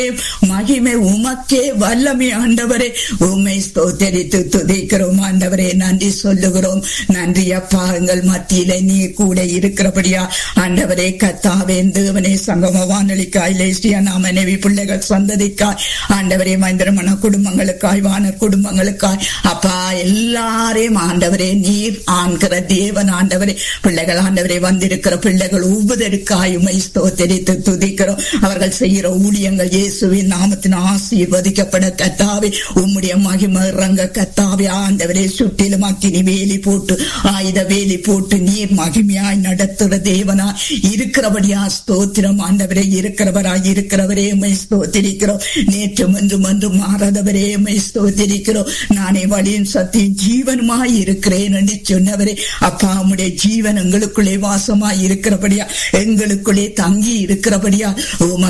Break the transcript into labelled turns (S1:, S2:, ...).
S1: மகிமை உமக்கே வல்லமை ஆண்டவரே உம்மை ஸ்தோத்தரித்து துதிக்கிறோம் ஆண்டவரே நன்றி சொல்லுகிறோம் நன்றி அப்பா எங்கள் மத்தியில நீ கூட இருக்கிறபடியா ஆண்டவரே கத்தாவே தேவனே சங்கம வானொலிக்காய் லேசியா நாம் மனைவி பிள்ளைகள் சந்ததிக்காய் ஆண்டவரே மந்திரமன குடும்பங்களுக்காய் வானர் குடும்பங்களுக்காய் அப்பா எல்லாரையும் ஆண்டவரே நீர் ஆண்கிற தேவன் ஆண்டவரே பிள்ளைகள் ஆண்டவரே வந்திருக்கிற பிள்ளைகள் ஒவ்வொருக்காய் உமை ஸ்தோத்தரித்து துதிக்கிறோம் அவர்கள் செய்கிற ஊழியங்கள் இயேசுவின் நாமத்தின் ஆசீர்வதிக்கப்பட கத்தாவே உம்முடைய மகிமை இறங்க கத்தாவே ஆண்டவரே சுற்றிலும் அக்கினி வேலி போட்டு ஆயுத வேலி போட்டு நீர் மகிமையாய் நடத்துற தேவனா இருக்கிறபடியா ஸ்தோத்திரம் ஆண்டவரே இருக்கிறவராய் இருக்கிறவரே உமை ஸ்தோத்திரிக்கிறோம் நேற்று மன்று மன்று மாறாதவரே உமை ஸ்தோத்திரிக்கிறோம் நானே வழியின் சத்தியும் ஜீவனுமாய் இருக்கிறேன் என்று சொன்னவரே அப்பா உம்முடைய ஜீவன் எங்களுக்குள்ளே வாசமாய் இருக்கிறபடியா எங்களுக்குள்ளே தங்கி இருக்கிறபடியா உம